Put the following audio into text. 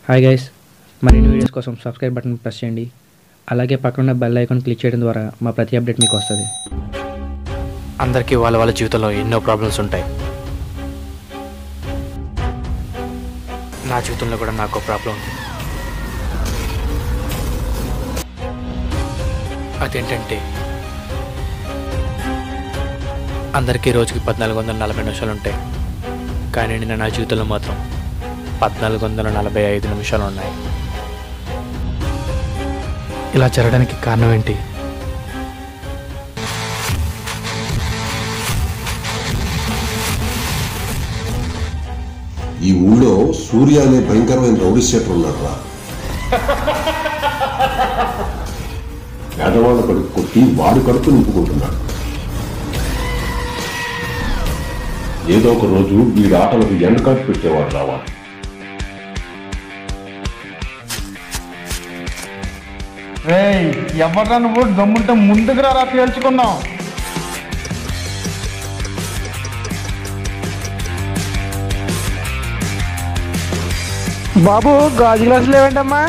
hi guys మరిన్ని videos కోసం subscribe button press చేయండి అలాగే పక్కన బెల్ ఐకాన్ క్లిక్ చేయడం ద్వారా మా ప్రతి అప్డేట్ మీకు వస్తుంది అందరికీ వాళ్ళ వాళ్ళ జీవితంలో ఎన్నో ప్రాబ్లమ్స్ ఉంటాయి నా జీవితంలో కూడా నాకు ఒక ప్రాబ్లం ఉంది అదేంటంటే అందరికీ రోజుకి పద్నాలుగు వందల నలభై నిమిషాలు ఉంటాయి కానీ నిన్న నా జీవితంలో మాత్రం పద్నాలుగు వందల నలభై ఐదు నిమిషాలు ఉన్నాయి ఇలా జరగడానికి కారణం ఏంటి ఈ ఊళ్ళో సూర్య అనే భయంకరమైన రౌడీ షీటర్ ఉన్నాడు రా పేదవాళ్ళ కడుపు కొట్టి వాడి కడుపు నింపుకుంటున్నాడు ఏదో ఒక రోజు వీడి ఆటలకు ఎండకాటు పెట్టేవాడు రావాలి రేయ్ ఎవరా నువ్వు దమ్ముంటే ముందుకు రా తేల్చుకుందాం బాబు గాజు గ్లాసులు ఏమంటమ్మా